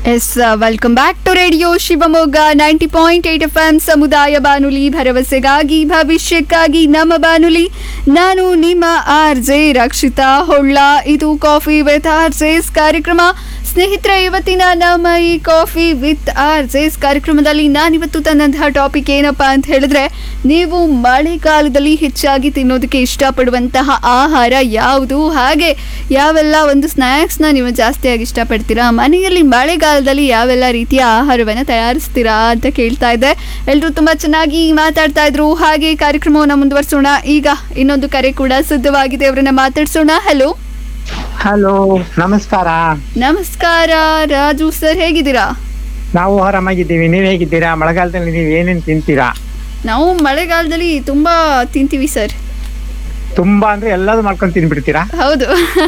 S welcome back to radio Shivamogga ninety point eight F M ಸಮುದಾಯ ಬಾನುಲಿ ಭರವಸೆಗಾಗಿ ಭವಿಷ್ಯಕ್ಕಾಗಿ ನಮ್ಮ ಬಾನುಲಿ ನಾನು ನಿಮ್ಮ ಆರ್ ಜೆ ರಕ್ಷಿತಾ ಹೊಳ್ಳ ಇದು ಕಾಫಿ ವಿತ್ ಆರ್ ಜೆಸ್ ಕಾರ್ಯಕ್ರಮ ಸ್ನೇಹಿತರೆ ಇವತ್ತಿನ ನಮ್ಮ ಈ ಕಾಫಿ ವಿತ್ ಆರ್ ಜೆಸ್ ಕಾರ್ಯಕ್ರಮದಲ್ಲಿ ನಾನಿವತ್ತು ತಂದಂತಹ ಟಾಪಿಕ್ ಏನಪ್ಪಾ ಅಂತ ಹೇಳಿದ್ರೆ ನೀವು ಮಳೆಗಾಲದಲ್ಲಿ ಹೆಚ್ಚಾಗಿ ತಿನ್ನೋದಕ್ಕೆ ಇಷ್ಟಪಡುವಂತಹ ಆಹಾರ ಯಾವುದು ಹಾಗೆ ಯಾವೆಲ್ಲ ಒಂದು ಸ್ನ್ಯಾಕ್ಸ್ನ ನೀವು ಜಾಸ್ತಿಯಾಗಿ ಇಷ್ಟಪಡ್ತೀರಾ ಮನೆಯಲ್ಲಿ ಮಳೆಗಾಲದಲ್ಲಿ ಯಾವೆಲ್ಲ ರೀತಿಯ ಆಹಾರವನ್ನು ತಯಾರಿಸ್ತೀರಾ ಅಂತ ಕೇಳ್ತಾ ಇದ್ದೆ ಎಲ್ಲರೂ ತುಂಬ ಚೆನ್ನಾಗಿ ಮಾತಾಡ್ತಾ ಇದ್ರು ಹಾಗೆ ಕಾರ್ಯಕ್ರಮವನ್ನು ಮುಂದುವರಿಸೋಣ ಈಗ ಇನ್ನೊಂದು ಕರೆ ಕೂಡ ಸಿದ್ಧವಾಗಿದೆ ಅವರನ್ನ ಮಾತಾಡ್ಸೋಣ ಹಲೋ ಹಲೋ ನಮಸ್ಕಾರ ನಮಸ್ಕಾರ ರಾಜು ಸರ್ ಹೇಗಿದ್ದೀರಾ ನಾವು ಆರಾಮಾಗಿದ್ದೀವಿ ನೀವ್ ಹೇಗಿದ್ದೀರಾ ಮಳೆಗಾಲದಲ್ಲಿ ನೀವ್ ಏನೇನ್ ತಿಂತೀರಾ ನಾವು ಮಳೆಗಾಲದಲ್ಲಿ ತುಂಬಾ ತಿಂತೀವಿ ಸರ್ ತುಂಬಾ ಅಂದ್ರೆ ಎಲ್ಲಾದ್ರು ಮಾಡ್ಕೊಂಡು ತಿನ್ಬಿಡ್ತೀರಾ ಹೌದು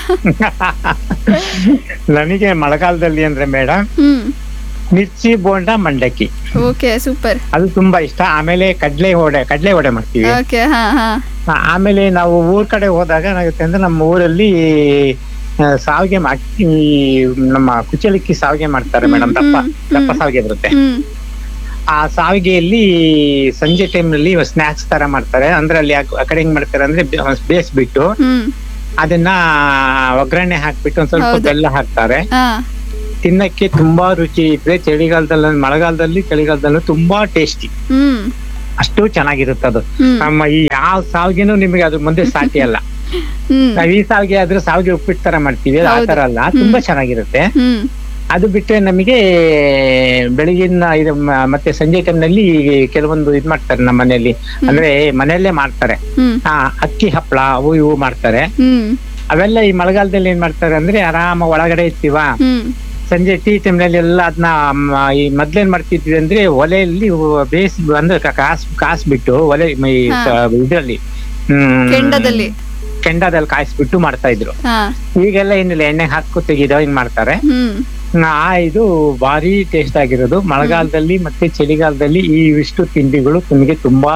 ನನಗೆ ಮಳೆಗಾಲದಲ್ಲಿ ಅಂದ್ರೆ ಮೇಡಮ್ ಹ್ಮ್ ಮಿರ್ಚಿ ಬೋಂಡ ಮಂಡಕ್ಕಿ ಓಕೆ ಸೂಪರ್ ಅದು ತುಂಬಾ ಇಷ್ಟ ಆಮೇಲೆ ಕಡ್ಲೆ ವಡೆ ಕಡ್ಲೆ ವಡೆ ಮಾಡ್ತೀವಿ ಓಕೆ ಹಾ ಹಾ ಆ- ಆಮೇಲೆ ನಾವು ಊರ್ ಕಡೆ ಹೋದಾಗ ಏನಾಗುತ್ತೆ ಅಂದ್ರೆ ನಮ್ಮ ಊರಲ್ಲಿ ಆ, ಸಾವಿಗೆ ಮಾಡಿ ನಮ್ಮ ಕುಚಲಕ್ಕಿ ಸಾವಿಗೆ ಮಾಡ್ತಾರೆ ಮೇಡಮ್ ಹ್ಮ್, ದಪ್ಪ ಹ್ಮ್, ದಪ್ಪ ಹ್ಮ್. ಸಾವಿಗೆ ಬರುತ್ತೆ ಹ್ಮ್ ಆ ಸಾವಿಗೆಯಲ್ಲಿ ಸಂಜೆ ಟೈಮ್ ನಲ್ಲಿ ಸ್ನಾಕ್ಸ್ ತರ ಮಾಡ್ತಾರೆ ಅಂದ್ರೆ ಅಲ್ಲಿ ಆ ಕಡೆ ಹೆಂಗ್ ಮಾಡ್ತಾರೆ ಅಂದ್ರೆ ಬೆ- ಬೇಯಿಸ್ಬಿಟ್ಟು ಹ್ಮ್ ಅದನ್ನ ಒಗ್ಗರಣೆ ಹಾಕ್ಬಿಟ್ಟು ಒಂದ್ ಸ್ವಲ್ಪ ಹೌದು. ಬೆಲ್ಲ ಹಾಕ್ತಾರೆ ಹಾ ತಿನ್ನಕ್ಕೆ ತುಂಬಾ ರುಚಿ ಇದ್ರೆ ಚಳಿಗಾಲದಲ್ಲಿ ಮಳೆಗಾಲದಲ್ಲಿ ಚಳಿಗಾಲದಲ್ಲೂ ತುಂಬಾ ಟೇಸ್ಟಿ ಹ್ಮ್ ಅಷ್ಟು ಚೆನ್ನಾಗಿರುತ್ತೆ ಅದು ಹ್ಮ್ ನಮ್ಮ ಈ ಯಾವ ಸಾವಿಗೆನೂ ನಿಮಗೆ ಅದ್ರ ಮುಂದೆ ಸಾಟಿ ಅಲ್ಲ ಹ್ಮ್ ನಾವ್ ಈ ಸಾವಿಗೆ ಆದ್ರೆ ಸಾವಿಗೆ ಉಪ್ಪಿಟ್ಟು ತರ ಮಾಡ್ತೀವಿ ಅದು ಆ ಹೌದು. ತರ ಅಲ್ಲ ತುಂಬಾ ಚೆನ್ನಾಗಿರುತ್ತೆ ಹ್ಮ್ ಅದು ಬಿಟ್ರೆ ನಮಗೆ ಬೆಳಗಿನ ಇದು ಮ- ಮತ್ತೆ ಸಂಜೆ time ನಲ್ಲಿ ಕೆಲವೊಂದು ಇದ್ ಮಾಡ್ತಾರೆ ನಮ್ಮ ಮನೆಯಲ್ಲಿ ಅಂದ್ರೆ ಮನೆಯಲ್ಲೇ ಮಾಡ್ತಾರೆ ಹ್ಮ್ ಆ ಅಕ್ಕಿ ಹಪ್ಪಳ ಅವು ಇವು ಮಾಡ್ತಾರೆ ಹ್ಮ್ ಅವೆಲ್ಲ ಈ ಮಳೆಗಾಲದಲ್ಲಿ ಏನ್ ಮಾಡ್ತಾರೆ ಅಂದ್ರೆ ಆರಾಮ ಒಳಗಡೆ ಇರ್ತೀವ ಹ್ಮ್ ಸಂಜೆ ಟೀ ಟೈಮ್ ನಲ್ಲಿ ಎಲ್ಲ ಅದನ್ನ ಈ ಮೊದ್ಲೇನ್ ಮಾಡ್ತಿದ್ವಿ ಅಂದ್ರೆ ಒಲೆಯಲ್ಲಿ ಬೇಯಿಸಿ ಅಂದ್ರೆ ಕ- ಕಾಸ್ ಕಾಸ್ಬಿಟ್ಟು ಒಲೆ ಈ ಹಾ. ಸ- ಇದ್ರಲ್ಲಿ ಹ್ಮ್ ಕೆಂಡದಲ್ಲಿ ಕೆಂಡದಲ್ಲಿ ಕಾಯಿಸ್ಬಿಟ್ಟು ಮಾಡ್ತಾ ಇದ್ರು ಹಾ ಈಗೆಲ್ಲ ಏನಿಲ್ಲ ಎಣ್ಣೆ ಹಾಕೋ ತೆಗಿದೋ ಹಿಂಗ್ ಮಾಡ್ತಾರೆ ಹ್ಮ್ ಆ ಇದು ಭಾರಿ ಟೇಸ್ಟ್ ಆಗಿರೋದು ಮಳೆಗಾಲದಲ್ಲಿ ಮತ್ತೆ ಚಳಿಗಾಲದಲ್ಲಿ ಈ ಇಷ್ಟು ತಿಂಡಿಗಳು ನಿಮಗೆ ತುಂಬಾ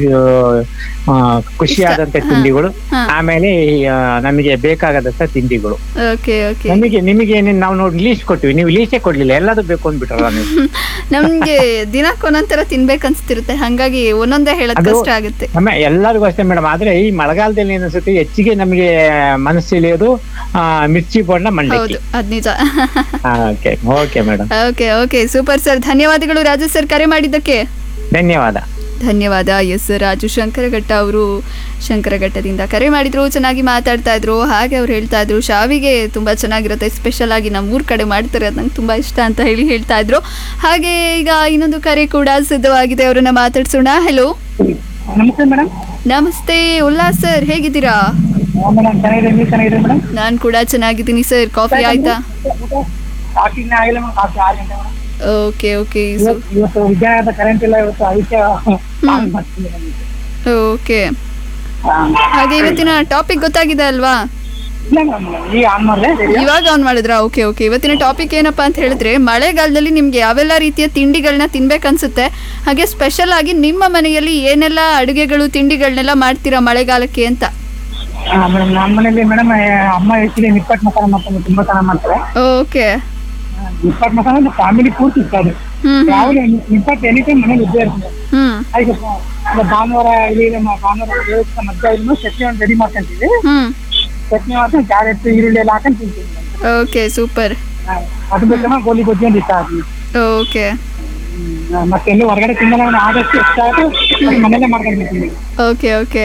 ಆ, ಖುಷಿಯಾದಂತ ಇಷ್ಟ. ಹಾ. ತಿಂಡಿಗಳು ಹಾ. ಆಮೇಲೆ ಆ, ನಮಗೆ ಬೇಕಾಗದಂತ ತಿಂಡಿಗಳು ಓಕೆ ಓಕೆ ನಮಗೆ ನಿಮಗೆ ಏನೇನ್ ನಾವು ನೋಡಿ ಲೀಸ್ಟ್ ಕೊಟ್ಟಿವಿ ನೀವು ಲೀಸ್ಟೇ ಕೊಡ್ಲಿಲ್ಲ ಎಲ್ಲದೂ ಬೇಕು ಅಂದ್ಬಿಟ್ರಲ್ಲ ನೀವು ನಮ್ಗೆ ದಿನಕ್ಕೆ ಒಂದೊಂಥರ ತಿನ್ಬೇಕನ್ಸ್ತಿರುತ್ತೆ ಹಂಗಾಗಿ ಒಂದೊಂದೇ ಹೇಳೋದ್ ಅದು- ಕಷ್ಟ ಆಗುತ್ತೆ ನಮ್ಮ ಎಲ್ಲರಿಗೂ ಅಷ್ಟೇ ಮೇಡಮ್ ಆದ್ರೆ ಈ ಮಳೆಗಾಲದಲ್ಲಿ ಏನಿಸುತ್ತೆ ಹೆಚ್ಚಿಗೆ ನಮಗೆ ಮನಸ್ಸಿಳಿಯೋದು ಆ, ಮಿರ್ಚಿ ಬೋಂಡ ಮಂಡಕ್ಕಿ ಹೌದು ಅದ್ ನಿಜ okay okay madam okay okay super sir ಧನ್ಯವಾದಗಳು ರಾಜು ಸರ್ ಕರೆ ಮಾಡಿದ್ದಕ್ಕೆ ಧನ್ಯವಾದ ಧನ್ಯವಾದ ಎಸ್ ರಾಜು ಶಂಕರಘಟ್ಟ ಅವರು ಶಂಕರಘಟ್ಟದಿಂದ ಕರೆ ಮಾಡಿದ್ರು ಚೆನ್ನಾಗಿ ಮಾತಾಡ್ತಾ ಇದ್ರು ಹಾಗೆ ಅವ್ರು ಹೇಳ್ತಾ ಇದ್ರು ಶಾವಿಗೆ ತುಂಬಾ ಚೆನ್ನಾಗಿರುತ್ತೆ ಸ್ಪೆಷಲ್ ಆಗಿ ನಮ್ಮ ಊರ್ ಕಡೆ ಮಾಡ್ತಾರೆ ಅದು ನಂಗೆ ತುಂಬಾ ಇಷ್ಟ ಅಂತ ಹೇಳಿ ಹೇಳ್ತಾ ಇದ್ರು ಹಾಗೆ ಈಗ ಇನ್ನೊಂದು ಕರೆ ಕೂಡ ಸಿದ್ಧವಾಗಿದೆ ಅವರನ್ನ ಮಾತಾಡ್ಸೋಣ ಹಲೋ ನಮಸ್ತೆ ಮೇಡಮ್ ನಮಸ್ತೆ ಉಲ್ಲಾಸ್ ಸರ್ ಹೇಗಿದ್ದೀರಾ ಮೇಡಮ್ ಚೆನ್ನಾಗಿದೆ ನೀವು ಚೆನ್ನಾಗಿದೆ ಮೇಡಮ್ ನಾನು ಕೂಡ ಚೆನ್ನಾಗಿದ್ದೀನಿ ಸರ್ ಕಾಫಿ ಆಯ್ತಾ ಕಾಫಿ ಇನ್ನೂ ಆಗಿಲ್ಲ ಮೇಡಮ್ ಕಾಫಿ ಆರು ಗಂಟೆ ಮೇಡಮ್ ಓಕೆ ಓಕೆ ಇವತ್ತು ಇವತ್ತು ವಿದ್ಯಾನಗರದ ಕರೆಂಟ್ ಇಲ್ಲ ಇವತ್ತು ಅದಕ್ಕೆ ಕಾಲ್ ಮಾಡ್ತೀನಿ madam. ಓಕೆ ಹಾ. ಹಾಗೆ ಇವತ್ತಿನ ಟಾಪಿಕ್ ಗೊತ್ತಾಗಿದೆ ಅಲ್ವಾ ಇಲ್ಲ ಮೇಡಮ್ ಈಗ ಆನ್ ಮಾಡಿದೆ ಇವಾಗ ಆನ್ ಮಾಡಿದ್ರಾ ಓಕೆ ಓಕೆ ಇವತ್ತಿನ ಟಾಪಿಕ್ ಏನಪ್ಪಾ ಅಂತ ಹೇಳಿದ್ರೆ ಮಳೆಗಾಲದಲ್ಲಿ ನಿಮ್ಗೆ ಯಾವೆಲ್ಲ ರೀತಿಯ ತಿಂಡಿಗಳನ್ನ ತಿನ್ಬೇಕನ್ಸುತ್ತೆ ಹಾಗೆ ಸ್ಪೆಷಲ್ ಆಗಿ ನಿಮ್ಮ ಮನೆಯಲ್ಲಿ ಏನೆಲ್ಲ ಅಡುಗೆಗಳು ತಿಂಡಿಗಳನ್ನೆಲ್ಲ ಮಾಡ್ತೀರಾ ಮಳೆಗಾಲಕ್ಕೆ ಅಂತ ಮೇಡಮ್ ನಮ್ಮ ಮನೇಲಿ ಮೇಡಮ್ ಅಮ್ಮ ಹೆಚ್ಚಿಗೆ ನಿಪ್ಪಟ್ಟು ಮಸಾಲ ಮಾಡ್ತಾರೆ ತುಂಬಾ ಚೆನ್ನಾಗಿ ಮಾಡ್ತಾರೆ ಓಕೆ ನಿಪ್ಪಟ್ಟು ಮಸಾಲ ಅಂದ್ರೆ ಫ್ಯಾಮಿಲಿ ಪೂರ್ತಿ ಇಷ್ಟ ಅದು ಹ್ಮ್ ಯಾವ ನಿಪ್ಪಟ್ಟು ಎನಿ ಟೈಮ್ ಮನೇಲಿ ಇದ್ದೇ ಇರ್ತದೆ ಹ್ಮ್ ಅದಕ್ಕೆ ಸ- ಭಾನುವಾರ ಇಲ್ಲಿ ನಮ್ಮ ಭಾನುವಾರ ದೇವಸ್ಥಾನ ಮಧ್ಯ ಇನ್ನು ಚಟ್ನಿ ಒಂದು ರೆಡಿ ಮಾಡ್ಕೊಂತೀವಿ ಹ್ಮ್ ಚಟ್ನಿ ಮಾತ್ರ ಕ್ಯಾರೆಟ್ ಈರುಳ್ಳಿ ಎಲ್ಲ ಹಾಕೊಂಡು ತಿಂತೀವಿ madam. ಓಕೆ ಸೂಪರ್ ಹಾ. ಅದು ಬೇಕಾದ್ರೆ ಗೋಲಿ ಗೊಜ್ಜಿ ಒಂದು ಇಷ್ಟ ಆಗ್ತದೆ ಓಕೆ ಹ್ಮ್. ಮತ್ತೆ ಎಲ್ಲಿ ಹೊರಗಡೆ ತಿನ್ನಲ್ಲ ನಾನು ಆದಷ್ಟು ಎಷ್ಟಾದ್ರು ಮನೇಲೆ ಮಾಡ್ಕೊಂಡಿರ್ತೀನಿ ಓಕೆ ಓಕೆ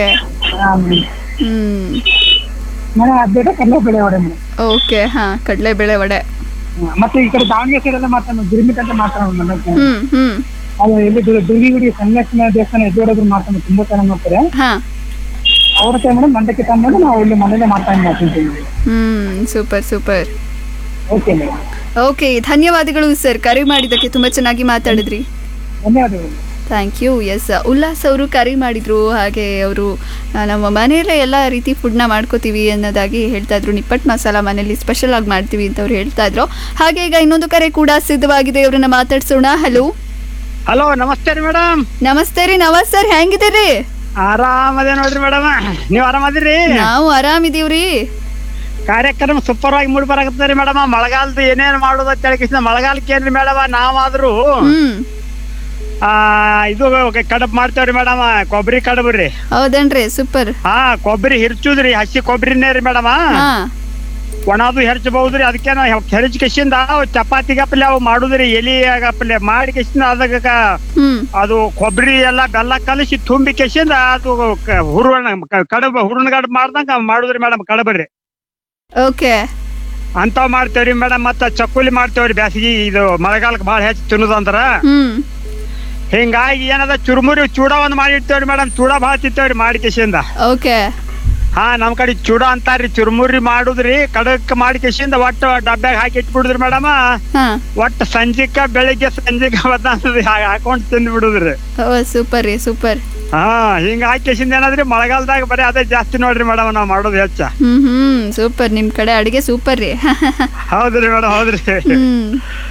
ಹ್ಮ್ ಮನೆ ಅದ್ ಬೇಡ ಕಡಲೆಬೇಳೆ ವಡೆ ಮೇಡಮ್ ಓಕೆ ಹಾ ಕಡಲೆಬೇಳೆ ವಡೆ ಮತ್ತೆ ಈ ಕಡೆ ದಾವಣಗೆರೆ ಸೈಡ್ ಎಲ್ಲ ಮಾಡ್ತಾರೆ ಗಿರ್ಮಿಟ್ ಅಂತ ಮಾಡ್ತಾರೆ ಮನೆಗೆ ಹ್ಮ್ ಹ್ಮ್ ಅದು ಎಲ್ಲಿ ದುರ್ಗಿಗುಡಿ ಸಂಗಮೇಶ್ವರ ದೇವಸ್ಥಾನ ಎದುರೋದ್ರು ಮಾಡ್ತಾರೆ ತುಂಬಾ ಚೆನ್ನಾಗಿ ಮಾಡ್ತಾರೆ ಹಾ ಅವ್ರ ಕೈ ಮೇಡಮ್ ಮಂಡಕ್ಕಿ ತಂದ್ಮೇಲೆ ನಾವು ಇಲ್ಲಿ ಮನೇಲೆ ಮಾಡ್ತಾ ಮಾಡ್ತಿದ್ದೀವಿ ಹ್ಮ್ super super okay madam okay ಧನ್ಯವಾದಗಳು ಸರ್ ಕರೆ ಮಾಡಿದ್ದಕ್ಕೆ ತುಂಬಾ ಚೆನ್ನಾಗಿ ಮಾತಾಡಿದ್ರಿ ಧನ್ಯವಾದಗಳು ಥ್ಯಾಂಕ್ ಯು ಎಸ್ ಉಲ್ಲಾಸ್ ಅವರು ಕರೆ ಮಾಡಿದ್ರು ಹಾಗೆ ಅವರು ನಮ್ಮ ಮನೆಯಲ್ಲೇ ಎಲ್ಲ ರೀತಿ ಫುಡ್ನ ಮಾಡ್ಕೋತೀವಿ ಅನ್ನೋದಾಗಿ ಹೇಳ್ತಾ ಇದ್ರು ನಿಪ್ಪಟ್ಟು ಮಸಾಲ ಮನೇಲಿ ಸ್ಪೆಷಲ್ ಆಗಿ ಮಾಡ್ತೀವಿ ಅಂತ ಅವ್ರು ಹೇಳ್ತಾ ಇದ್ರು ಹಾಗೆ ಈಗ ಇನ್ನೊಂದು ಕರೆ ಕೂಡ ಸಿದ್ಧವಾಗಿದೆ ಅವ್ರನ್ನ ಮಾತಾಡ್ಸೋಣ ಹಲೋ ಹಲೋ ನಮಸ್ತೆ ರೀ ಮೇಡಮ್ ನಮಸ್ತೆ ರೀ ನವಾಜ್ ಸರ್ ಹೆಂಗಿದ್ದೀರಿ ಆರಾಮದೇ ನೋಡ್ರಿ ಮೇಡಮ್ ನೀವ್ ಆರಾಮದಿರಿ ನಾವು ಆರಾಮಿದೀವ್ರಿ ಕಾರ್ಯಕ್ರಮ ಸೂಪರ್ ಆಗಿ ಮೂಡಿ ಬರಾಕತ್ತದ ರೀ ಮೇಡಮ್ ಮಳೆಗಾಲದ ಏನೇನ್ ಮಾಡೋದು ಅಂತ ಹೇಳಿ ಮಳೆಗಾಲಕ್ಕೆ ಏನ್ರಿ ಮೇಡಮ್ ನಾವಾದ್ರೂ ಹ್ಮ್ ಆ ಇದು ಕಡಬ್ ಮಾಡ್ತೇವ್ರಿ ಮೇಡಮ್ ಕೊಬ್ಬರಿ ಕಡಬ್ ರೀ ಹೌದೇನ್ರಿ ಸೂಪರ್ ಹಾ ಕೊಬ್ಬರಿ ಹಿರ್ಚುದ್ರಿ ಹಸಿ ಕೊಬ್ಬರಿನೇ ರೀ ಮೇಡಮ್ ಹಾ ಒಣದು ಹೆರ್ಚಬಹುದ್ರಿ ಅದಕ್ಕೆ ನಾವು ಹೆರಚ್ ಕಿಸಿಂದ ಚಪಾತಿ ಗಪ್ಪಲೆ ಅವು ಮಾಡುದ್ರಿ ಎಲಿ ಗಪ್ಪಲೆ ಮಾಡಿ ಕಿಸಿಂದ ಅದಕ್ಕ ಹ್ಮ್ ಅದು ಕೊಬ್ಬರಿ ಎಲ್ಲ ಬೆಲ್ಲ ಕಲಸಿ ತುಂಬಿ ಕೆಸಿಂದ ಅದು ಕ- ಹುರ್ವಣ ಕ- ಕಡಬ ಹೂರ್ಣ ಕಡಬ್ ಮಾಡ್ದಂಗ ಮಾಡುದ್ರಿ ಮೇಡಮ್ ಕಡಬ್ರಿ ಓಕೆ ಅಂತಾವ್ ಮಾಡ್ತೇವ್ರಿ ಮೇಡಮ್ ಮತ್ತ ಚಕ್ಕುಲಿ ಮಾಡ್ತೇವ್ರಿ ಬ್ಯಾಸಗಿ ಇದು ಮಳೆಗಾಲಕ್ಕೆ ಭಾಳ ಹೆಚ್ಚು ತಿನ್ನೋದಂದ್ರ ಹ್ಮ್ ಹಿಂಗಾಗಿ ಏನದ ಚುರುಮುರಿ ಚೂಡ ಒಂದ್ ಮಾಡಿರ್ತೇವ್ರಿ ಮೇಡಮ್ ಚೂಡ ಭಾಳ ತಿಂತೇವ್ರಿ ಮಾಡಿ ಕೆಸಿಂದ ಓಕೆ ಹಾ ನಮ್ ಕಡೆ ಚೂಡ ಅಂತಾರ್ರಿ ಚುರುಮುರಿ ಮಾಡುದ್ರಿ ಕಡಕ್ ಮಾಡಿ ಕೆಸಿಂದ ಒಟ್ಟು ಡಬ್ಬ್ಯಾಗ ಹಾಕಿ ಇಟ್ಬಿಡುದ್ರಿ ಮೇಡಮ್ ಹಾ ಒಟ್ಟು ಸಂಜಿಕ ಬೆಳಿಗ್ಗೆ ಸಂಜಿಕ ಬರ್ತದೆ ಹಾಕೊಂಡ್ ತಿಂದ್ ಬಿಡುದ್ರಿ ಓ ಸೂಪರ್ ರೀ ಸೂಪರ್ ಹಾ ಹಿಂಗ ಹಾಕಿಸಿಂದ ಏನಾದ್ರಿ ಮಳೆಗಾಲದಾಗ ಬರೀ ಅದೇ ಜಾಸ್ತಿ ನೋಡ್ರಿ ಮೇಡಮ್ ನಾವ್ ಮಾಡೋದು ಹೆಚ್ಚ ಹ್ಮ್ ಹ್ಮ್ ಸೂಪರ್ ನಿಮ್ ಕಡೆ ಅಡಿಗೆ ಸೂಪರ್ ರೀ ಹೌದ್ರಿ ಮೇಡಮ್ ಹೌದ್ರಿ ಹ್ಮ್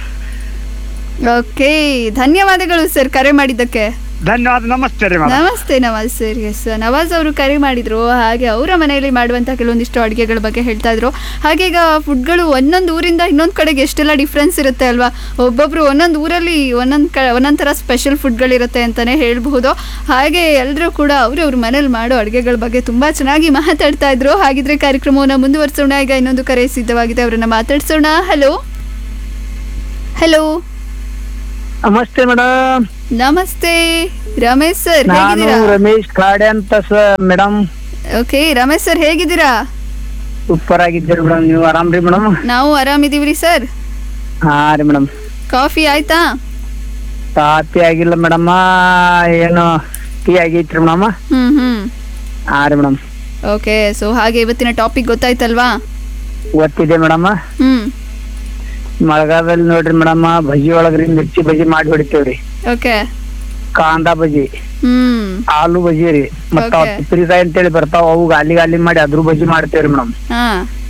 ಓಕೆ ಧನ್ಯವಾದಗಳು ಸರ್ ಕರೆ ಮಾಡಿದ್ದಕ್ಕೆ ಧನ್ಯವಾದ ನಮಸ್ತೆ ರೀ ಮೇಡಮ್ ನಮಸ್ತೆ ನವಾಜ್ ಸರ್ ಎಸ್ ನವಾಜ್ ಅವರು ಕರೆ ಮಾಡಿದ್ರು ಹಾಗೆ ಅವರ ಮನೆಯಲ್ಲಿ ಮಾಡುವಂಥ ಕೆಲವೊಂದಿಷ್ಟು ಅಡುಗೆಗಳ ಬಗ್ಗೆ ಹೇಳ್ತಾ ಇದ್ರು ಹಾಗೆ ಈಗ ಫುಡ್ಗಳು ಒಂದೊಂದು ಊರಿಂದ ಇನ್ನೊಂದು ಕಡೆಗೆ ಎಷ್ಟೆಲ್ಲ ಡಿಫ್ರೆನ್ಸ್ ಇರುತ್ತೆ ಅಲ್ವಾ ಒಬ್ಬೊಬ್ರು ಒಂದೊಂದು ಊರಲ್ಲಿ ಒಂದೊಂದು ಕ ಒಂದೊಂದು ಥರ ಸ್ಪೆಷಲ್ ಫುಡ್ಗಳಿರುತ್ತೆ ಅಂತಲೇ ಹೇಳ್ಬಹುದು ಹಾಗೆ ಎಲ್ಲರೂ ಕೂಡ ಅವ್ರವ್ರ ಮನೇಲಿ ಮಾಡೋ ಅಡುಗೆಗಳ ಬಗ್ಗೆ ತುಂಬ ಚೆನ್ನಾಗಿ ಮಾತಾಡ್ತಾ ಇದ್ರು ಹಾಗಿದ್ರೆ ಕಾರ್ಯಕ್ರಮವನ್ನು ಮುಂದುವರಿಸೋಣ ಈಗ ಇನ್ನೊಂದು ಕರೆ ಸಿದ್ಧವಾಗಿದೆ ಅವರನ್ನ ಮಾತಾಡ್ಸೋಣ ಹಲೋ ಹಲೋ ನಮಸ್ತೆ ಮೇಡಮ್ ನಮಸ್ತೆ ರಮೇಶ್ ಸರ್ ನಾನು ಹೇಗಿದ್ದೀರಾ ರಮೇಶ್ ಕಾಡೆ ಅಂತ sir madam okay Ramesh sir ಹೇಗಿದ್ದೀರಾ ಸೂಪರ್ ಆಗಿದ್ದೀರಿ ಮೇಡಮ್ ನೀವು ಆರಾಮ್ರಿ ಮೇಡಮ್ ನಾವು ಆರಾಮಿದೀವ್ರಿ ಸರ್ ಹಾ ರೀ ಮೇಡಮ್ ಕಾಫಿ ಆಯ್ತಾ ಕಾಫಿ ಆಗಿಲ್ಲ ಮೇಡಮ್ ಏನು ಟೀ ಆಗೈತ್ರಿ ಮೇಡಮ್ ಹ್ಮ್ ಹ್ಮ್ ಹಾ ರೀ ಮೇಡಮ್ ಓಕೆ ಸೊ ಹಾಗೆ ಇವತ್ತಿನ ಟಾಪಿಕ್ ಗೊತ್ತಾಯ್ತಲ್ವಾ ಗೊತ್ತಿದೆ ಮೇಡಮ್ ಹ್ಮ್ ಮಳೆಗಾಲದಲ್ಲಿ ನೋಡ್ರಿ ಮೇಡಮ್ ಬಜಿ ಒಳಗ್ರಿ ಮಿರ್ಚಿ ಬಜಿ ಮಾಡಿ ಹೊಡಿತೇವ್ರಿ ಓಕೆ ಕಾಂದಾ ಬಜಿ ಹ್ಮ್ ಆಲೂ ಬಜಿ ರೀ ಮತ್ತ Okay. ಪಿರಿಕಾಯಿ ಅಂತೇಳಿ ಬರ್ತಾವ ಅವು ಗಾಲಿ ಗಾಲಿ ಮಾಡಿ ಅದ್ರ ಬಜಿ ಮಾಡ್ತೇವ್ರಿ ಮೇಡಮ್ ಹಾ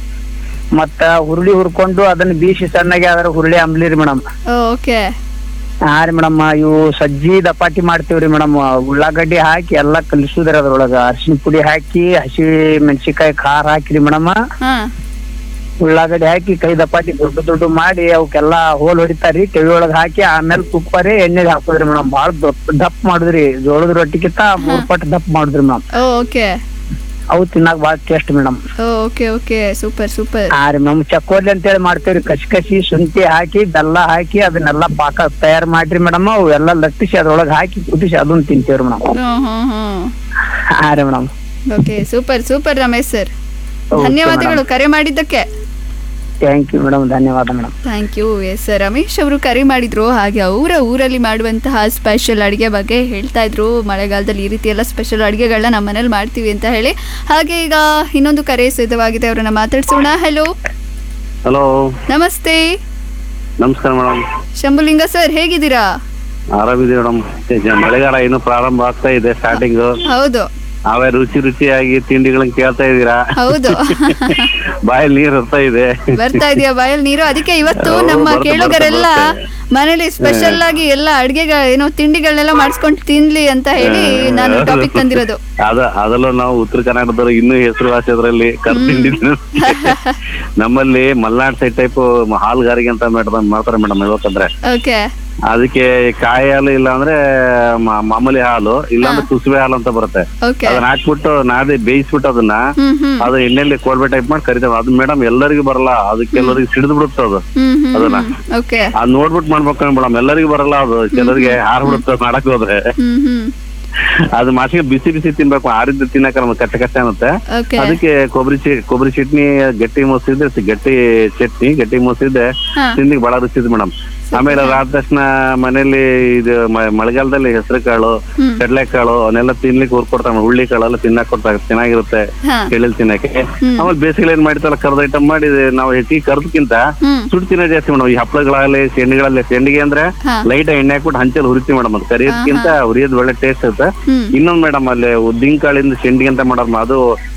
ಮತ್ತ ಹುರುಳಿ ಹುರ್ಕೊಂಡು ಅದನ್ನ ಬೀಸಿ ಸಣ್ಣಗೆ ಅದ್ರ ಹುರುಳಿ ಅಂಬ್ಲಿ ರೀ ಮೇಡಮ್ ಓಕೆ ಹಾ ರೀ ಮೇಡಮ್ ಇವು ಸಜ್ಜಿ ದಪಾಟಿ ಮಾಡ್ತೇವ್ರಿ ಮೇಡಮ್ ಉಳ್ಳಾಗಡ್ಡಿ ಹಾಕಿ ಎಲ್ಲಾ ಕಲಿಸುದ್ರಿ ಅದ್ರೊಳಗ ಅರಿಶಿನ ಪುಡಿ ಹಾಕಿ ಹಸಿ ಮೆಣಸಿಕಾಯಿ ಖಾರ ಹಾಕಿರಿ ಮೇಡಮ್ ಹಾ ಉಳ್ಳಾಗಡ್ಡಿ ಹಾಕಿ ಕೈ ದಪಾಟಿ ದೊಡ್ಡ ದೊಡ್ಡ ಮಾಡಿ ಅವಕ್ಕೆಲ್ಲಾ ಹೋಲ್ ಹೊಡಿತಾರ್ರಿ ಕೆವಿ ಒಳಗ್ ಹಾಕಿ ಆಮೇಲೆ ತುಪ್ಪ ರೀ ಎಣ್ಣೆಗೆ ಹಾಕೋದ್ರಿ ಮೇಡಮ್ ಬಾಳ ದಪ್ ಮಾಡುದ್ರಿ ಜೋಳದ ರೊಟ್ಟಿಗಿಂತ ಮೂರ್ ಪಟ್ಟು ದಪ್ ಮಾಡುದ್ರಿ ಮೇಡಮ್ ಓಕೆ ಅವು ತಿನ್ನಾಕ ಬಾಳ taste madam okay okay super super ಹಾ ರೀ ಮೇಡಮ್ ಚಕ್ಕೋಲಿ ಅಂತೇಳಿ ಮಾಡ್ತೇವ್ರಿ ಕಸಿ ಕಸಿ ಶುಂಠಿ ಹಾಕಿ ಬೆಲ್ಲ ಹಾಕಿ ಅದನ್ನೆಲ್ಲ ಪಾಕ ತಯಾರ್ ಮಾಡ್ರಿ ಮೇಡಮ್ ಅವು ಎಲ್ಲಾ ಲಟ್ಟಿಸಿ ಅದ್ರೊಳಗ್ ಹಾಕಿ ಕುದಿಸಿ ಅದನ್ನ ತಿಂತೇವ್ರಿ ಮೇಡಮ್ ಹ್ಮ್ ಹ್ಮ್ ಹ್ಮ್ ಹಾ ರೀ madam okay super super Ramesh sir ಧನ್ಯವಾದಗಳು ಕರೆ ಮಾಡಿದ್ದಕ್ಕೆ ಥ್ಯಾಂಕ್ ಯು ಮೇಡಮ್ ಧನ್ಯವಾದ madam thank you S Ramesh ಅವರು ಕರೆ ಮಾಡಿದ್ರು ಹಾಗೆ ಅವರ ಊರಲ್ಲಿ ಮಾಡುವಂತಹ ಸ್ಪೆಷಲ್ ಅಡುಗೆ ಬಗ್ಗೆ ಹೇಳ್ತಾ ಇದ್ರು ಮಳೆಗಾಲದಲ್ಲಿ ಈ ರೀತಿ ಎಲ್ಲ ಸ್ಪೆಷಲ್ ಅಡುಗೆಗಳನ್ನ ನಮ್ಮ ಮನೇಲಿ ಮಾಡ್ತೀವಿ ಅಂತ ಹೇಳಿ ಹಾಗೆ ಈಗ ಇನ್ನೊಂದು ಕರೆ ಸಿದ್ಧವಾಗಿದೆ ಅವರನ್ನ ಮಾತಾಡ್ಸೋಣ ಹಲೋ ಹಲೋ ನಮಸ್ತೆ ನಮಸ್ಕಾರ ಮೇಡಮ್ ಶಂಭುಲಿಂಗ ಸರ್ ಹೇಗಿದ್ದೀರಾ ಆರಾಮಿದೆ ಮೇಡಮ್ ಮಳೆಗಾಲ ಇನ್ನು ಪ್ರಾರಂಭ ಆಗ್ತಾ ಇದೆ ಸ್ಟಾರ್ಟಿಂಗ್ ಹೌದು ಅವೇ ರುಚಿ ರುಚಿಯಾಗಿ ತಿಂಡಿಗಳನ್ನ ಕೇಳ್ತಾ ಇದೀರಾ ಹೌದು ಬಾಯಲ್ಲಿ ನೀರ್ ಹರ್ತಾ ಇದೆ ಬರ್ತಾ ಇದೆಯಾ ಬಾಯಲ್ಲಿ ನೀರು ಅದಕ್ಕೆ ಇವತ್ತು ಹೌದು, ನಮ್ಮ ಬರುತ್ತೆ, ಕೇಳುಗರೆಲ್ಲ ಬರುತ್ತೆ. ಮನೇಲಿ ಸ್ಪೆಷಲ್ ಆಗಿ ಎಲ್ಲ ಅಡ್ಗೆಗ ಏನೋ ತಿಂಡಿಗಳನ್ನೆಲ್ಲ ಮಾಡಿಸ್ಕೊಂಡು ತಿನ್ಲಿ ಅಂತ ಹೇಳಿ ನಾನು ಟಾಪಿಕ್ ತಂದಿರೋದು ಅದ ಅದರಲ್ಲೂ ನಾವು ಉತ್ತರ ಕರ್ನಾಟಕದವರು ಇನ್ನೂ ಹೆಸರುವಾಸಿ ಅದರಲ್ಲಿ ಕರ್ತಿಂಡಿ ನಮ್ಮಲ್ಲಿ ಮಲ್ನಾಡ್ ಸೈಡ್ ಟೈಪ್ ಹಾಲ್ಗಾರಿಕೆ ಅಂತ ಮೇಡಮ್ ಮಾಡ್ತಾರೆ ಮೇಡಮ್ ಹೇಳ್ಬೇಕಂದ್ರೆ ಓಕೆ ಅದಕ್ಕೆ ಕಾಯಿ ಹಾಲು ಇಲ್ಲ ಅಂದ್ರೆ ಮ- ಮಾಮೂಲಿ ಹಾಲು ಇಲ್ಲಾಂದ್ರೆ ಕುಸುಬೆ ಹಾಲು ಅಂತ ಬರುತ್ತೆ ಓಕೆ ಅದನ್ನ ಹಾಕ್ಬಿಟ್ಟು ನಾದೇ ಬೇಯಿಸ್ಬಿಟ್ಟು ಅದನ್ನ ಹ್ಮ್ ಹ್ಮ್ ಅದು ಎಣ್ಣೆಲಿ ಕೋಡ್ಬೆ ಟೈಪ್ ಮಾಡಿ ಕರಿತೇವೆ ಅದು ಮೇಡಮ್ ಎಲ್ಲರಿಗೂ ಬರಲ್ಲ ಅದಕ್ಕೆ ಎಲ್ಲರಿಗೂ ಸಿಡಿದು ಬಿಡುತ್ತೆ ಅದು ಹ್ಮ್ ಹ್ಮ್ ಅದನ್ನ? ಓಕೆ ಅದ್ ನೋಡ್ಬಿಟ್ಟು ಮಾಡ್ಬೇಕು ಮೇಡಮ್ ಎಲ್ಲರಿಗೂ ಬರಲ್ಲ ಅದು ಕೆಲವರಿಗೆ ಹಾರ್ಬಿಡುತ್ತೆ ಮಾಡಕ್ ಹೋದ್ರೆ ಹ್ಮ್ ಹ್ಮ್ ಅದು ಮಾಸಿಗೆ ಬಿಸಿ ಬಿಸಿ ತಿನ್ಬೇಕು ಆರಿದ್ದು ತಿನ್ನಕ ನಮ್ಗೆ ಕಷ್ಟ ಕಷ್ಟ ಅನ್ನತ್ತೆ ಓಕೆ ಅದಕ್ಕೆ ಕೊಬ್ಬರಿ ಚಿ ಕೊಬ್ಬರಿ ಚಟ್ನಿ ಗಟ್ಟಿ ಮೊಸಿದ್ರೆ ಗಟ್ಟಿ ಚಟ್ನಿ ಗಟ್ಟಿ ಮೊಸಿದ್ರೆ ಹಾ. ತಿಂದಿಗೆ ಬಹಳ ರುಚಿ ಇದೆ ಮೇಡಮ್ ಆಮೇಲೆ ಅದಾದ ತಕ್ಷಣ ಮನೇಲಿ ಇದು ಮ- ಮಳೆಗಾಲದಲ್ಲಿ ಹೆಸರು ಕಾಳು ಹ್ಮ್. ಕಡಲೆಕಾಳು ಅವನ್ನೆಲ್ಲ ತಿನ್ಲಿಕ್ಕೆ ಹುರ್ಕೊಡ್ತಾರೆ ಹುಳ್ಳಿ ಕಾಳು ಎಲ್ಲ ತಿನ್ನಕ್ ಕೊಡ್ತಾರೆ ಚೆನ್ನಾಗಿರುತ್ತೆ ಹಾ ಕೇಳಿಲ್ ತಿನ್ನಕ್ಕೆ ಆಮೇಲೆ ಬೇಸಿಗೆ ಏನ್ ಮಾಡ್ತಾರಲ್ಲ ಕರ್ದ ಐಟಮ್ ಮಾಡಿ ನಾವು ಹೆಚ್ಚಿಗೆ ಕರ್ದಕ್ಕಿಂತ ಹ್ಮ್ ಸುಟ್ಟು ತಿನ್ನೋ ಜಾಸ್ತಿ ಮೇಡಮ್ ಈ ಹಪ್ಪಳಗಳಲ್ಲಿ ಸೆಂಡಿಗಳಲ್ಲಿ ಸೆಂಡಿಗೆ ಅಂದ್ರೆ ಹಾ. ಲೈಟ್ ಎಣ್ಣೆ ಹಾಕ್ಬಿಟ್ಟು ಹಂಚಲ್ಲಿ ಹುರಿತೀವಿ ಮೇಡಮ್ ಅದು ಕರಿಯೋದಕ್ಕಿಂತ ಹುರಿಯೋದು ಒಳ್ಳೆ ಟೇಸ್ಟ್ ಇರುತ್ತೆ ಹ್ಮ್ ಇನ್ನೊಂದ್ ಮೇಡಮ್ ಅಲ್ಲಿ ಉದ್ದಿನ ಕಾಳಿಂದ ಸೆಂಡಿಗೆ ಅಂತ ಮಾಡೋದು ಅದು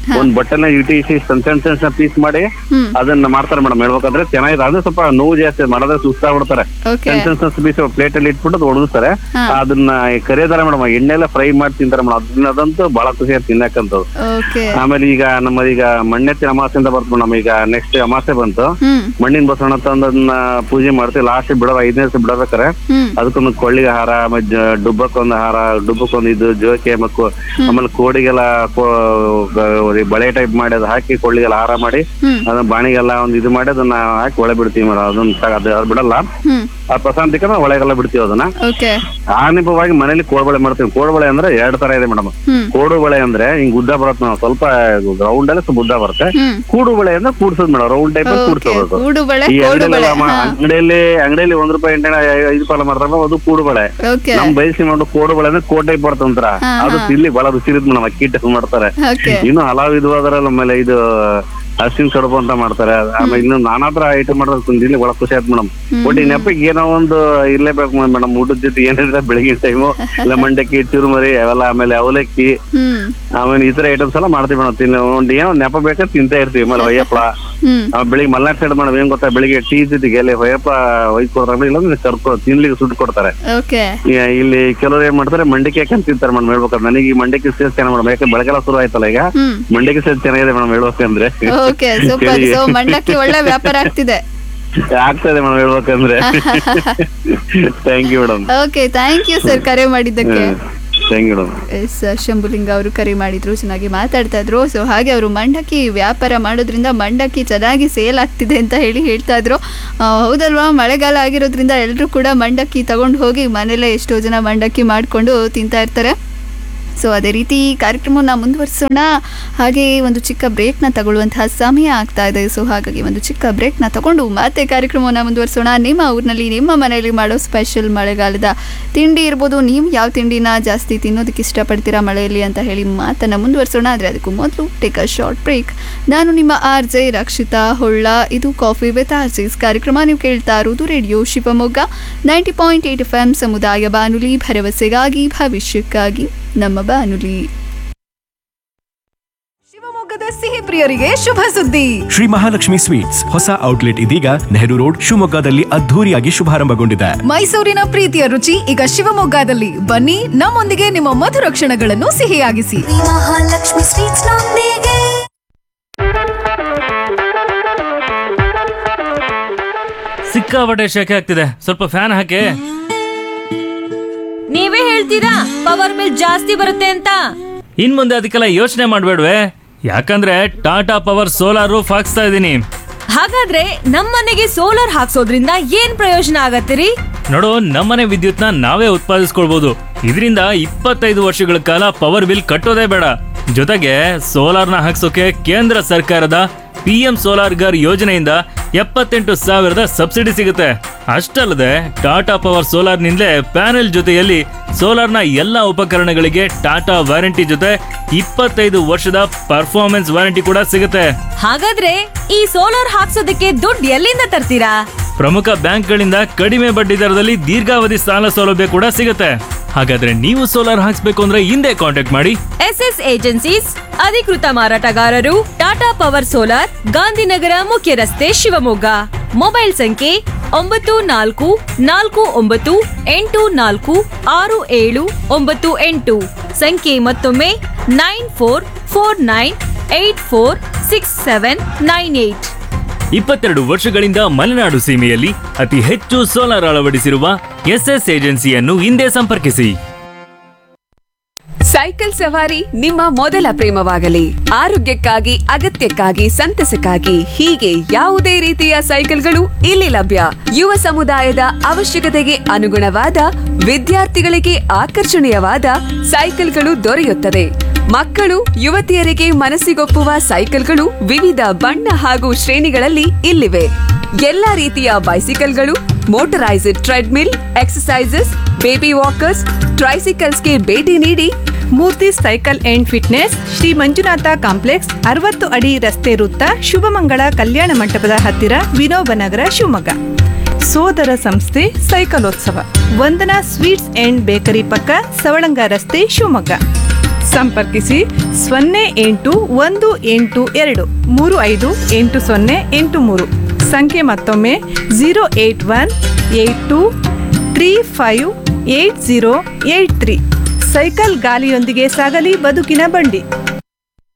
ಒಂದ್ ಬಟ್ಟೆನ ಇಟಿ ಇಸಿ ಸಣ್ಣ ಸಣ್ಣ ಸಣ್ಣ ಪೀಸ್ ಮಾಡಿ ಹ್ಮ್ ಅದನ್ನ ಮಾಡ್ತಾರೆ ಮೇಡಮ್ ಹೇಳ್ಬೇಕಂದ್ರೆ ಚೆನ್ನಾಗಿದೆ ಅದು ಸ್ವಲ್ಪ ನೋವು ಜಾಸ್ತಿ ಮಾಡಿದ್ರೆ ಸುಸ್ತಾಗ್ಬಿಡ್ತಾರೆ ಓಕೆ ಸಣ್ಣ ಸಣ್ಣ ಸಣ್ಣ ಪೀಸ್ ಪ್ಲೇಟ್ ಅಲ್ಲಿ ಇಟ್ಬಿಟ್ಟು ಅದು ಒಣಗಿಸ್ತಾರೆ ಹಾ. ಅದನ್ನ ಕರಿತಾರೆ ಮೇಡಮ್ ಎಣ್ಣೆಲ್ಲ ಫ್ರೈ ಮಾಡಿ ತಿಂತಾರೆ ಮೇಡಮ್ ಅದನ್ನ ಅದಂತೂ ಬಹಳ ಖುಷಿ ಆಯ್ತು ತಿನ್ನಕ್ಕಂತದ್ದು ಓಕೆ ಆಮೇಲೆ ಈಗ ನಮ್ಮ ಈಗ ಮಣ್ಣೆತ್ತಿನ ಅಮಾಸೆಯಿಂದ ಬರ್ತು ಮೇಡಮ್ ಈಗ ನೆಕ್ಸ್ಟ್ ಅಮಾಸೆ ಬಂತು ಹ್ಮ್ ಮಣ್ಣಿನ ಬಸವಣ್ಣ ತಂದನ್ನ ಪೂಜೆ ಮಾಡ್ತೀವಿ ಲಾಸ್ಟ್ ಬಿಡೋ ಐದನೇ ದಿವಸ ಬಿಡಬೇಕಾರೆ ಹ್ಮ್ ಅದಕ್ಕೊಂದು ಕೊಳ್ಳಿಗೆ ಹಾರ ಆಮೇಲೆ ಜ- ಡುಬ್ಬಕ್ಕೊಂದು ಹಾರ ಡುಬ್ಬಕ್ಕೊಂದು ಇದು ಜೋಕೆ ಮತ್ತು ಆಮೇಲೆ ಕೋಡಿಗೆಲ್ಲ ಕೋ- ಗ- ಬಳೆ ಟೈಪ್ ಮಾಡಿ ಅದು ಹಾಕಿ ಕೊಳ್ಳಿಗೆಲ್ಲ ಹಾರ ಮಾಡಿ ಹ್ಮ್ ಅದನ್ನ ಬಾಣಿಗೆಲ್ಲ ಒಂದು ಇದು ಮಾಡಿ ಅದನ್ನ ಹಾಕಿ ಒಳೆ ಬಿಡ್ತೀವಿ ಮೇಡಮ್ ಅದನ್ನ ತ- ಅದು ಅದು ಬಿಡಲ್ಲ ಹ್ಮ್ ಆ ಪ್ರಶಾಂತಿಕ ಒಳಗೆಲ್ಲ ಬಿಡ್ತೀವಿ ಅದನ್ನ ಓಕೆ ಆನಿಪವಾಗಿ ಮನೇಲಿ ಕೋಡ್ಬಳೆ ಮಾಡ್ತೀವಿ ಕೋಡ್ಬಳೆ ಅಂದ್ರೆ ಎರಡ್ ತರ ಇದೆ ಮೇಡಮ್ ಹ್ಮ್ ಕೋಡು ಬಳೆ ಅಂದ್ರೆ ಹಿಂಗ್ ಉದ್ದ ಬರುತ್ತೆ ನಾವು ಸ್ವಲ್ಪ ರೌಂಡ್ ಅಲ್ಲಿ ಸ್ವಲ್ಪ ಉದ್ದ ಬರುತ್ತೆ ಹ್ಮ್ ಕೂಡು ಬಳೆ ಅಂದ್ರೆ ಕೂಡ್ಸೋದು ಮೇಡಮ್ ರೌಂಡ್ ಟೈಪ್ ಓಕೆ ಕೂಡ್ಸೋದು ಕೂಡು ಬಳೆ ಈ ಕೋಡು ಬಳೆ ಅಂಗಡಿಯಲ್ಲಿ ಅಂಗಡಿಯಲ್ಲಿ ಅಂಗಡಿಯಲ್ಲಿ ಒಂದ್ ರೂಪಾಯಿ ಎಂಟು ಐದು ರೂಪಾಯಿ ಮಾಡ್ತಾರಲ್ಲ ಅದು ಕೂಡು ಬಳೆ ಓಕೆ ನಮ್ ಬಯಸಿ ಮಾಡೋ ಕೋಡು ಬಳೆ ಅಂದ್ರೆ ಕೋಟೆ ಬರ್ತಂತ್ರ ಹಾ, ಅದು ಹಾ. ತಿನ್ಲಿ ಬಹಳ ರುಚಿ ಇರುತ್ತೆ ಮೇಡಮ್ ಅಕ್ಕಿ ಟೈಪ್ ಮಾಡ್ತಾರೆ ಓಕೆ ಇನ್ನು ಹಲಾವ್ ಇದು ಅದರಲ್ಲ ಆಮೇಲೆ ಇದು ಹಸಿನ್ ಕಡುಬು ಅಂತ ಮಾಡ್ತಾರೆ ಆಮೇಲೆ ಇನ್ನು ನಾನಾ ತರ ಐಟಮ್ ಮಾಡೋದು ತಿಂದಿಲ್ಲಿ ಬಹಳ ಖುಷಿ ಆಯ್ತು ಮೇಡಮ್ ಒಟ್ಟು ಈ ನೆನಪಿಗೆ ಏನೋ ಒಂದು ಇರ್ಲೇಬೇಕು ಮೇಡಮ್ ಊಟದ ಜೊತೆ ಏನಿದ್ರೆ ಬೆಳಗಿನ ಟೈಮು ಇಲ್ಲ ಮಂಡಕ್ಕಿ ಚುರುಮರಿ ಅವೆಲ್ಲ ಆಮೇಲೆ ಅವಲಕ್ಕಿ ಹ್ಮ್ ಆಮೇಲೆ ಈ ತರ ಐಟಮ್ಸ್ ಎಲ್ಲ ಮಾಡ್ತೀವಿ ಮೇಡಮ್ ತಿನ್ನ ಒಂದ್ ಏನೋ ನೆಪ ಬೇಕಾದ್ರೆ ತಿಂತಾ ಇರ್ತೀವಿ ಆಮೇಲೆ ಹೊಯ್ಯಪ್ಪಳ ಹ್ಮ್ ಆಮೇಲೆ ಬೆಳಿಗ್ಗೆ ಮಲ್ನಾಡ್ ಸೈಡ್ ಮೇಡಮ್ ಏನ್ ಗೊತ್ತಾ ಬೆಳಿಗ್ಗೆ ಟೀ ಜೊತೆಗೆ ಅಲ್ಲಿ ಹೊಯ್ಯಪ್ಪ ಒಯ್ದು ಕೊಡ್ತಾರೆ ಇಲ್ಲಾಂದ್ರೆ ಕರ್ಕೊ ತಿನ್ಲಿಕ್ಕೆ ಸುಟ್ಟು ಕೊಡ್ತಾರೆ ಓಕೆ ಈಗ ಇಲ್ಲಿ ಕೆಲವರು ಏನ್ ಮಾಡ್ತಾರೆ ಮಂಡಕ್ಕಿ ಯಾಕಂತ ತಿಂತಾರೆ ಮೇಡಮ್ ಹೇಳ್ಬೇಕಾದ್ರೆ ನನಗೆ ಈ ಮಂಡಕ್ಕಿ ಸೇಲ್ ಚೆನ್ನಾಗಿ ಮೇಡಮ್ ಯಾಕೆ ಬೆಳಗೆಲ್ಲ ಶುರು ಆಯ್ತಲ್ಲ ಈಗ ಹ್ಮ್ ಮಂಡಕ್ಕಿ ಸೇಲ್ ಚೆನ್ನಾಗಿದೆ ಮೇಡಮ್ ಹೇಳ್ಬೇಕಂದ್ರೆ ಓಕೆ ಸೂಪರ್ ಸೊ ಮಂಡಕ್ಕಿ ಒಳ್ಳೆ ವ್ಯಾಪಾರ ಆಗ್ತಿದೆ ಆಗ್ತಾ ಇದೆ ಮೇಡಮ್ ಹೇಳ್ಬೇಕಂದ್ರೆ thank you madam okay thank you sir ಕರೆ ಮಾಡಿದ್ದಕ್ಕೆ thank you madam S Shambhulinga ಅವರು ಕರೆ ಮಾಡಿದ್ರು ಚೆನ್ನಾಗಿ ಮಾತಾಡ್ತಾ ಇದ್ರು ಸೊ ಹಾಗೆ ಅವರು ಮಂಡಕ್ಕಿ ವ್ಯಾಪಾರ ಮಾಡೋದ್ರಿಂದ ಮಂಡಕ್ಕಿ ಚೆನ್ನಾಗಿ ಸೇಲ್ ಆಗ್ತಿದೆ ಅಂತ ಹೇಳಿ ಹೇಳ್ತಾ ಇದ್ರು ಆ, ಹೌದಲ್ವಾ ಮಳೆಗಾಲ ಆಗಿರೋದ್ರಿಂದ ಎಲ್ಲರೂ ಕೂಡ ಮಂಡಕ್ಕಿ ತಗೊಂಡು ಹೋಗಿ ಮನೇಲೆ ಎಷ್ಟೋ ಜನ ಮಂಡಕ್ಕಿ ಮಾಡಿಕೊಂಡು ತಿಂತಾ ಇರ್ತಾರೆ ಸೊ ಅದೇ ರೀತಿ ಕಾರ್ಯಕ್ರಮವನ್ನು ಮುಂದುವರಿಸೋಣ ಹಾಗೆ ಒಂದು ಚಿಕ್ಕ ಬ್ರೇಕ್ನ ತಗೊಳ್ಳುವಂತಹ ಸಮಯ ಆಗ್ತಾ ಇದೆ ಸೊ ಹಾಗಾಗಿ ಒಂದು ಚಿಕ್ಕ ಬ್ರೇಕ್ನ ತಗೊಂಡು ಮತ್ತೆ ಕಾರ್ಯಕ್ರಮವನ್ನು ಮುಂದುವರಿಸೋಣ ನಿಮ್ಮ ಊರಿನಲ್ಲಿ ನಿಮ್ಮ ಮನೆಯಲ್ಲಿ ಮಾಡೋ ಸ್ಪೆಷಲ್ ಮಳೆಗಾಲದ ತಿಂಡಿ ಇರ್ಬೋದು ನೀವು ಯಾವ ತಿಂಡಿನ ಜಾಸ್ತಿ ತಿನ್ನೋದಕ್ಕೆ ಇಷ್ಟಪಡ್ತೀರಾ ಮಳೆಯಲ್ಲಿ ಅಂತ ಹೇಳಿ ಮಾತನ್ನು ಮುಂದುವರಿಸೋಣ ಆದರೆ ಅದಕ್ಕೂ ಮೊದಲು ಟೇಕ್ ಅ ಶಾರ್ಟ್ ಬ್ರೇಕ್ ನಾನು ನಿಮ್ಮ ಆರ್ ಜೆ ರಕ್ಷಿತಾ ಹೊಳ್ಳ ಇದು ಕಾಫಿ ವಿತ್ ಆರ್ಜಿಸ್ ಕಾರ್ಯಕ್ರಮ ನೀವು ಕೇಳ್ತಾ ಇರೋದು radio Shivamogga ninety point eight F M ಸಮುದಾಯ ಬಾನುಲಿ ಭರವಸೆಗಾಗಿ ಭವಿಷ್ಯಕ್ಕಾಗಿ ನಮ್ಮ ಬಾನುಲಿ ಶಿವಮೊಗ್ಗದ ಸಿಹಿ ಪ್ರಿಯರಿಗೆ ಶುಭ ಸುದ್ದಿ ಶ್ರೀ ಮಹಾಲಕ್ಷ್ಮಿ ಸ್ವೀಟ್ಸ್ ಹೊಸ ಔಟ್ಲೆಟ್ ಇದೀಗ ನೆಹರು ರೋಡ್ ಶಿವಮೊಗ್ಗದಲ್ಲಿ ಅದ್ಧೂರಿಯಾಗಿ ಶುಭಾರಂಭಗೊಂಡಿದೆ ಮೈಸೂರಿನ ಪ್ರೀತಿಯ ರುಚಿ ಈಗ ಶಿವಮೊಗ್ಗದಲ್ಲಿ ಬನ್ನಿ ನಮ್ಮೊಂದಿಗೆ ನಿಮ್ಮ ಮಧುರ ಕ್ಷಣಗಳನ್ನು ಸಿಹಿಯಾಗಿಸಿ ಮಹಾಲಕ್ಷ್ಮಿ ಸ್ವೀಟ್ಸ್ ನೊಂದಿಗೆ ಸಿಕ್ಕಾಪಟ್ಟೆ ಶೆಕೆ ಆಗ್ತಿದೆ ಸ್ವಲ್ಪ ಫ್ಯಾನ್ ಹಾಕಿ ನೀವೇ ಹೇಳ್ತೀರಾ ಪವರ್ ಬಿಲ್ ಜಾಸ್ತಿ ಬರುತ್ತೆ ಅಂತ ಇನ್ ಮುಂದೆ ಅದಕ್ಕೆಲ್ಲ ಯೋಚನೆ ಮಾಡ್ಬೇಡ್ವೆ ಯಾಕಂದ್ರೆ ಟಾಟಾ ಪವರ್ ಸೋಲಾರ್ ರೂಫ್ ಹಾಕ್ಸ್ತಾ ಇದ್ದೀನಿ ಹಾಗಾದ್ರೆ ನಮ್ಮನೆಗೆ ಸೋಲಾರ್ ಹಾಕ್ಸೋದ್ರಿಂದ ಏನ್ ಪ್ರಯೋಜನ ಆಗತ್ತಿರಿ ನೋಡು ನಮ್ಮನೆ ವಿದ್ಯುತ್ನ ನಾವೇ ಉತ್ಪಾದಿಸ್ಕೊಳ್ಬಹುದು ಇದರಿಂದ ಇಪ್ಪತ್ತೈದು ವರ್ಷಗಳ ಕಾಲ ಪವರ್ ಬಿಲ್ ಕಟ್ಟೋದೇ ಬೇಡ ಜೊತೆಗೆ ಸೋಲಾರ್ನ ಹಾಕ್ಸೋಕೆ ಕೇಂದ್ರ ಸರ್ಕಾರದ ಪಿ ಎಂ ಸೋಲಾರ್ ಗರ್ ಯೋಜನೆಯಿಂದ ಎಪ್ಪತ್ತೆಂಟು ಸಾವಿರದ ಸಬ್ಸಿಡಿ ಸಿಗುತ್ತೆ ಅಷ್ಟಲ್ಲದೆ ಟಾಟಾ ಪವರ್ ಸೋಲಾರ್ನಿಂದಲೇ ಪ್ಯಾನೆಲ್ ಜೊತೆಯಲ್ಲಿ ಸೋಲಾರ್ನ ಎಲ್ಲ ಉಪಕರಣಗಳಿಗೆ ಟಾಟಾ ವಾರಂಟಿ ಜೊತೆ ಇಪ್ಪತ್ತೈದು ವರ್ಷದ ಪರ್ಫಾರ್ಮೆನ್ಸ್ ವಾರಂಟಿ ಕೂಡ ಸಿಗುತ್ತೆ ಹಾಗಾದ್ರೆ ಈ ಸೋಲಾರ್ ಹಾಕ್ಸೋದಕ್ಕೆ ದುಡ್ಡು ಎಲ್ಲಿಂದ ತರ್ತೀರಾ ಪ್ರಮುಖ ಬ್ಯಾಂಕ್ಗಳಿಂದ ಕಡಿಮೆ ಬಡ್ಡಿ ದರದಲ್ಲಿ ದೀರ್ಘಾವಧಿ ಸಾಲ ಸೌಲಭ್ಯ ಕೂಡ ಸಿಗುತ್ತೆ ಹಾಗಾದ್ರೆ ನೀವು ಸೋಲಾರ್ ಹಾಕ್ಸ್ಬೇಕು ಅಂದ್ರೆ ಹಿಂದೆ ಕಾಂಟ್ಯಾಕ್ಟ್ ಮಾಡಿ ಎಸ್ ಎಸ್ ಏಜೆನ್ಸೀಸ್ ಅಧಿಕೃತ ಮಾರಾಟಗಾರರು ಟಾಟಾ ಪವರ್ ಸೋಲಾರ್ ಗಾಂಧಿನಗರ ಮುಖ್ಯ ರಸ್ತೆ ಶಿವಮೊಗ್ಗ ಮೊಬೈಲ್ ಸಂಖ್ಯೆ ಒಂಬತ್ತು ನಾಲ್ಕು ನಾಲ್ಕು ಒಂಬತ್ತು ಎಂಟು ನಾಲ್ಕು ಆರು ಏಳು ಒಂಬತ್ತು ಎಂಟು ಸಂಖ್ಯೆ ಮತ್ತೊಮ್ಮೆ nine four four nine eight four six seven nine eight ಇಪ್ಪತ್ತೆರಡು ವರ್ಷಗಳಿಂದ ಮಲೆನಾಡು ಸೀಮೆಯಲ್ಲಿ ಅತಿ ಹೆಚ್ಚು ಸೋಲಾರ್ ಅಳವಡಿಸಿರುವ ಎಸ್ಎಸ್ ಏಜೆನ್ಸಿಯನ್ನು ಹಿಂದೆ ಸಂಪರ್ಕಿಸಿ ಸೈಕಲ್ ಸವಾರಿ ನಿಮ್ಮ ಮೊದಲ ಪ್ರೇಮವಾಗಲಿ ಆರೋಗ್ಯಕ್ಕಾಗಿ ಅಗತ್ಯಕ್ಕಾಗಿ ಸಂತಸಕ್ಕಾಗಿ ಹೀಗೆ ಯಾವುದೇ ರೀತಿಯ ಸೈಕಲ್ಗಳು ಇಲ್ಲಿ ಲಭ್ಯ ಯುವ ಸಮುದಾಯದ ಅವಶ್ಯಕತೆಗೆ ಅನುಗುಣವಾದ ವಿದ್ಯಾರ್ಥಿಗಳಿಗೆ ಆಕರ್ಷಣೀಯವಾದ ಸೈಕಲ್ಗಳು ದೊರೆಯುತ್ತದೆ ಮಕ್ಕಳು ಯುವತಿಯರಿಗೆ ಮನಸ್ಸಿಗೊಪ್ಪುವ ಸೈಕಲ್ಗಳು ವಿವಿಧ ಬಣ್ಣ ಹಾಗೂ ಶ್ರೇಣಿಗಳಲ್ಲಿ ಇಲ್ಲಿವೆ ಎಲ್ಲಾ ರೀತಿಯ ಬೈಸಿಕಲ್ಗಳು motorised treadmill exercises baby walkers ಟ್ರೈಸಿಕಲ್ಸ್ಗೆ ಭೇಟಿ ನೀಡಿ Murthy cycle and fitness Shri Manjunatha complex ಅರವತ್ತು ಅಡಿ ರಸ್ತೆ ವೃತ್ತ ಶುಭಮಂಗಳ ಕಲ್ಯಾಣ ಮಂಟಪದ ಹತ್ತಿರ ವಿನೋಬನಗರ ಶಿವಮೊಗ್ಗ ಸೋದರ ಸಂಸ್ಥೆ ಸೈಕಲೋತ್ಸವ ವಂದನಾ ಸ್ವೀಟ್ಸ್ ಅಂಡ್ ಬೇಕರಿ ಪಕ್ಕ ಸವಳಂಗ ರಸ್ತೆ ಶಿವಮೊಗ್ಗ ಸಂಪರ್ಕಿಸಿ ಸೊನ್ನೆ ಎಂಟು ಒಂದು ಎಂಟು ಎರಡು ಮೂರು ಐದು ಎಂಟು ಸೊನ್ನೆ ಎಂಟು ಮೂರು ಸಂಖ್ಯೆ ಮತ್ತೊಮ್ಮೆ zero eight one eight two three five eight zero eight three cycle ಗಾಲಿಯೊಂದಿಗೆ ಸಾಗಲಿ ಬದುಕಿನ ಬಂಡಿ